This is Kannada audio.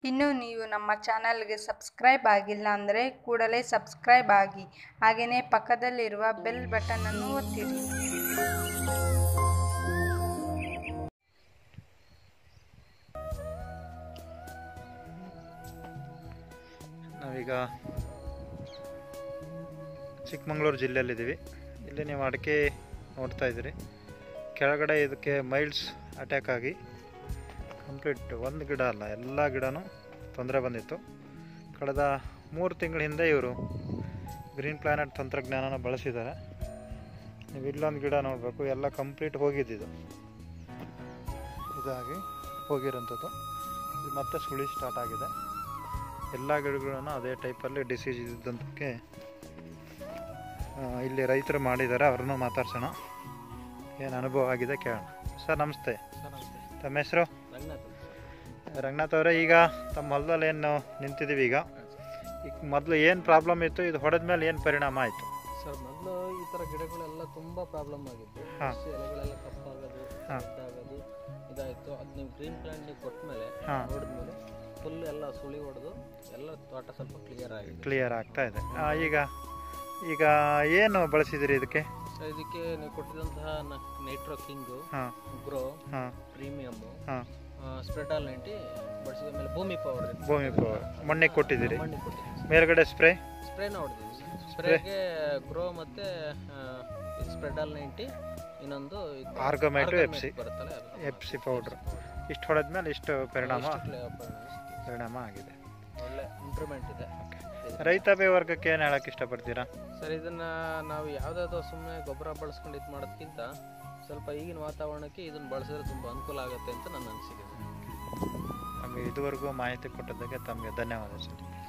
ಇನ್ನೂ ನೀವು ನಮ್ಮ ಚಾನಲ್ಗೆ ಸಬ್ಸ್ಕ್ರೈಬ್ ಆಗಿಲ್ಲ ಅಂದರೆ ಕೂಡಲೇ ಸಬ್ಸ್ಕ್ರೈಬ್ ಆಗಿ ಹಾಗೆಯೇ ಪಕ್ಕದಲ್ಲಿರುವ ಬೆಲ್ ಬಟನನ್ನು ಒತ್ತಿರಿ ನಾವೀಗ ಚಿಕ್ಕಮಂಗ್ಳೂರು ಜಿಲ್ಲೆಯಲ್ಲಿದ್ದೀವಿ ಇಲ್ಲಿ ನೀವು ಅಡಿಕೆ ನೋಡ್ತಾ ಇದ್ದೀರಿ ಕೆಳಗಡೆ ಇದಕ್ಕೆ ಮೈಲ್ಸ್ ಅಟ್ಯಾಕ್ ಆಗಿ ಕಂಪ್ಲೀಟ್ ಒಂದು ಗಿಡ ಅಲ್ಲ ಎಲ್ಲ ಗಿಡನೂ ತೊಂದರೆ ಬಂದಿತ್ತು ಕಳೆದ ಮೂರು ತಿಂಗಳ ಹಿಂದೆ ಇವರು ಗ್ರೀನ್ ಪ್ಲಾನೆಟ್ ತಂತ್ರಜ್ಞಾನನ ಬಳಸಿದ್ದಾರೆ ನೀವು ಇಲ್ಲೊಂದು ಗಿಡ ನೋಡಬೇಕು ಎಲ್ಲ ಕಂಪ್ಲೀಟ್ ಹೋಗಿದ್ದಿದ್ದು ಇದಾಗಿ ಹೋಗಿರೋಂಥದ್ದು ಇದು ಮತ್ತೆ ಸುಳಿ ಸ್ಟಾರ್ಟ್ ಆಗಿದೆ ಎಲ್ಲ ಗಿಡಗಳನ್ನು ಅದೇ ಟೈಪಲ್ಲಿ ಡಿಸೀಸ್ ಇದ್ದಂತಕ್ಕೆ ಇಲ್ಲಿ ರೈತರು ಮಾಡಿದ್ದಾರೆ ಅವ್ರನ್ನೂ ಮಾತಾಡ್ಸೋಣ ಏನು ಅನುಭವ ಆಗಿದೆ ಕೇಳೋಣ ಸರ್ ನಮಸ್ತೆ ತಮ್ಮ ಹೆಸರು ರಂಗನಾಥ್ ಅವರೇ ಈಗ ತಮ್ಮ ಹೊಲದಲ್ಲಿ ಏನು ನಿಂತಿದ್ದೀವಿ ಈಗ ಈಗ ಮೊದಲು ಏನು ಪ್ರಾಬ್ಲಮ್ ಇತ್ತು ಇದು ಹೊಡೆದ ಮೇಲೆ ಏನು ಪರಿಣಾಮ ಆಯಿತು ಸರ್ ಮೊದಲು ಈ ಥರ ಗಿಡಗಳೆಲ್ಲ ತುಂಬ ಪ್ರಾಬ್ಲಮ್ ಆಗಿದ್ದು ಹಾ. ಹಸಿ ಎಲೆಗಳೆಲ್ಲ ಕಪ್ಪಾಗೋದು ಹಾ. ಇದಾಗೋದು ಇದಾಯಿತು ಅದು ನೀವು ಗ್ರೀನ್ ಪ್ಲಾಂಟ್ ನೀವು ಕೊಟ್ಟ ಮೇಲೆ ಹಾ. ನೋಡಿದ್ಮೇಲೆ ಫುಲ್ ಎಲ್ಲ ಸುಳಿ ಹೊಡೆದು ಎಲ್ಲ ತೋಟ ಸ್ವಲ್ಪ ಕ್ಲಿಯರ್ ಆಗಿದೆ ಕ್ಲಿಯರ್ ಆಗ್ತಾ ಇದೆ ಆ, ಈಗ ಈಗ ಏನು ಬಳಸಿದಿರಿ ಇದಕ್ಕೆ ಸೊ ಇದಕ್ಕೆ ನೀವು ಕೊಟ್ಟಿದಂತಹ ನೈಟ್ರೋ ಕಿಂಗು ಹಾಂ ಗ್ರೋ ಹಾಂ ಪ್ರೀಮಿಯಮ್ಮು ಹಾಂ ಸ್ಪ್ರೆಡಾಲ್ ನೈಂಟಿ ಬಳಸಿದ ಮೇಲೆ ಭೂಮಿ ಪವರ್ ಭೂಮಿ ಪವರ್ ಮಣ್ಣಿಗೆ ಕೊಟ್ಟಿದ್ದೀರಿ ಮಣ್ಣಿಗೆ ಕೊಟ್ಟಿದ್ದೀವಿ ಮೇಲ್ಗಡೆ ಸ್ಪ್ರೇ ಸ್ಪ್ರೇನ ಹೊಡೆದಿದ್ದೀವಿ ಸ್ಪ್ರೇಗೆ ಗ್ರೋ ಮತ್ತು ಸ್ಪ್ರೆಡಾಲ್ ನೈಂಟಿ ಇನ್ನೊಂದು ಇದು ಆರ್ಗಮೈಟು Argomate ಎಪ್ಸಿ ಬರುತ್ತಲ್ಲ ಅದು. ಎಪ್ಸಿ ಪೌಡ್ರ್ ಇಷ್ಟು ಹೊಡೆದ್ಮೇಲೆ ಇಷ್ಟು ಪರಿಣಾಮ ಇಷ್ಟು ಕ್ಲಿಯರ್ ಪರಿಣಾಮ ಸಿಕ್ಕಿದೆ. ಪರಿಣಾಮ ಆಗಿದೆ ಒಳ್ಳೆ ಇಂಪ್ರೂವ್ಮೆಂಟ್ ಇದೆ ರೈತಾಪಿ ವರ್ಗಕ್ಕೆ ಏನು ಹೇಳಕ್ಕೆ ಇಷ್ಟಪಡ್ತೀರಾ ಸರ್ ಇದನ್ನ ನಾವು ಯಾವುದಾದ್ರು ಸುಮ್ಮನೆ ಗೊಬ್ಬರ ಬಳಸ್ಕೊಂಡು ಇದು ಮಾಡೋದಕ್ಕಿಂತ ಸ್ವಲ್ಪ ಈಗಿನ ವಾತಾವರಣಕ್ಕೆ ಇದನ್ನ ಬಳಸಿದ್ರೆ ತುಂಬ ಅನುಕೂಲ ಆಗುತ್ತೆ ಅಂತ ನನ್ನ ಅನಿಸಿಕೆ ನಮಗೆ ಇದುವರೆಗೂ ಮಾಹಿತಿ ಕೊಟ್ಟದ್ದಕ್ಕೆ ತಮಗೆ ಧನ್ಯವಾದ ಸರ್